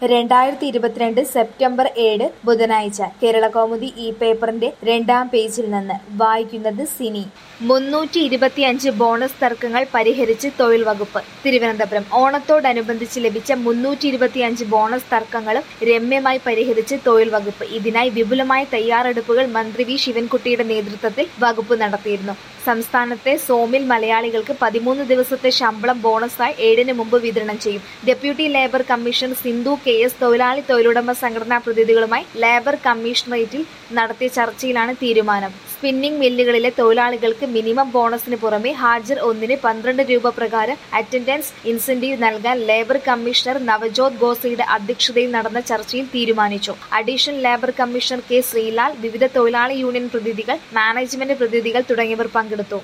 രണ്ടായിരത്തി ഇരുപത്തിരണ്ട് സെപ്റ്റംബർ ഏഴ് ബുധനാഴ്ച കേരളകൗമുദി ഈ പേപ്പറിന്റെ രണ്ടാം പേജിൽ നിന്ന് വായിക്കുന്നത് സിനി മുന്നൂറ്റി ഇരുപത്തിയഞ്ച് ബോണസ് തർക്കങ്ങൾ പരിഹരിച്ച് തൊഴിൽ വകുപ്പ് തിരുവനന്തപുരം ഓണത്തോടനുബന്ധിച്ച് ലഭിച്ച മുന്നൂറ്റി ഇരുപത്തിയഞ്ച് ബോണസ് തർക്കങ്ങളും രമ്യമായി പരിഹരിച്ച് തൊഴിൽ വകുപ്പ് ഇതിനായി വിപുലമായ തയ്യാറെടുപ്പുകൾ മന്ത്രി വി ശിവൻകുട്ടിയുടെ നേതൃത്വത്തിൽ വകുപ്പ് നടത്തിയിരുന്നു സംസ്ഥാനത്തെ സോമിൽ മലയാളികൾക്ക് പതിമൂന്ന് ദിവസത്തെ ശമ്പളം ബോണസായി ഏഴിന് മുമ്പ് വിതരണം ചെയ്യും deputy labour commissioner Sindhu K S തൊഴിലാളി തൊഴിലുടമ സംഘടനാ പ്രതിനിധികളുമായി ലേബർ കമ്മീഷണറേറ്റിൽ നടത്തിയ ചർച്ചയിലാണ് തീരുമാനം സ്പിന്നിംഗ് മില്ലുകളിലെ തൊഴിലാളികൾക്ക് മിനിമം ബോണസിന് പുറമെ ഹാജർ ഒന്നിന് പന്ത്രണ്ട് രൂപ പ്രകാരം അറ്റൻഡൻസ് ഇൻസെന്റീവ് നൽകാൻ ലേബർ കമ്മീഷണർ നവജോത് ഗോസയുടെ അധ്യക്ഷതയിൽ നടന്ന ചർച്ചയിൽ തീരുമാനിച്ചു additional labour commissioner K Sreelal വിവിധ തൊഴിലാളി യൂണിയൻ പ്രതിനിധികൾ മാനേജ്മെന്റ് പ്രതിനിധികൾ തുടങ്ങിയവർ പങ്കെടുത്തു